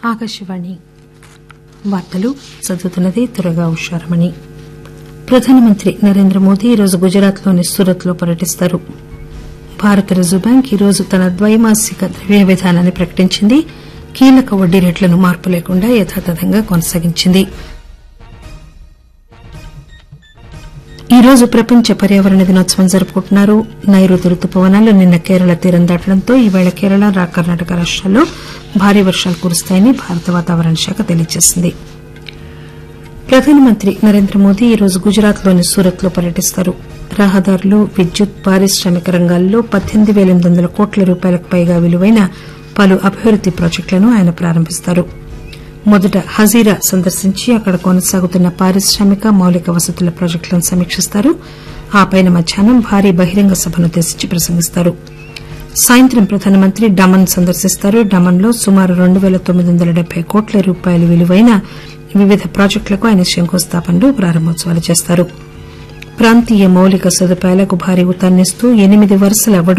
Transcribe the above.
ఆకాశవాణి వార్తలు చదువుతున్నది దుర్గా ఉషారమణి ప్రధానమంత్రి నరేంద్ర మోదీ ఈరోజు గుజరాత్ లోని సూరత్ లో పర్యటిస్తారు భారత రిజర్వు బ్యాంక్ ఈరోజు తన ద్వైమాసిక ద్రవ్య విధానాన్ని ప్రకటించింది కీలక వడ్డీ రేట్లను మార్పు లేకుండా యథాతథంగా కొనసాగించింది ఈరోజు ప్రపంచ పర్యావరణ దినోత్సవం జరుపుకుంటున్నారు నైరుతి రుతుపవనాలు నిన్న కేరళ తీరం దాటడంతో ఈవేళ కేరళ రా కర్ణాటక రాష్టాల్లో భారీ వర్షాలు కురుస్తాయని భారత వాతావరణ శాఖ తెలియజేసింది ప్రధానమంత్రి నరేంద్ర మోదీ ఈరోజు గుజరాత్ లోని సూరత్ లో పర్యటిస్తారు రహదారులు విద్యుత్ పారిశ్రామిక రంగాల్లో పద్దెనిమిది పేల ఎనిమిది వందల కోట్ల రూపాయలకు పైగా విలువైన పలు అభివృద్ది ప్రాజెక్టులను ఆయన ప్రారంభిస్తారు మొదట హజీరా సందర్శించి అక్కడ కొనసాగుతున్న పారిశ్రామిక మౌలిక వసతుల ప్రాజెక్టులను సమీకిస్తారు ఆపై మధ్యాహ్నం భారీ బహిరంగ సభనుద్దేశించి ప్రసంగిస్తారు సాయంత్రం ప్రధానమంత్రి డమన్ సందర్శిస్తారు డమన్ లో సుమారు రెండు పేల తొమ్మిది వందల డెబ్బై కోట్ల రూపాయల విలువైన వివిధ ప్రాజెక్టులకు ఆయన శంకుస్థాపనలు ప్రారంభోత్సవాలు చేస్తారు ప్రాంతీయ మౌలిక సదుపాయాలకు భారీ ఊతాన్నిస్తూ ఎనిమిది వరుసల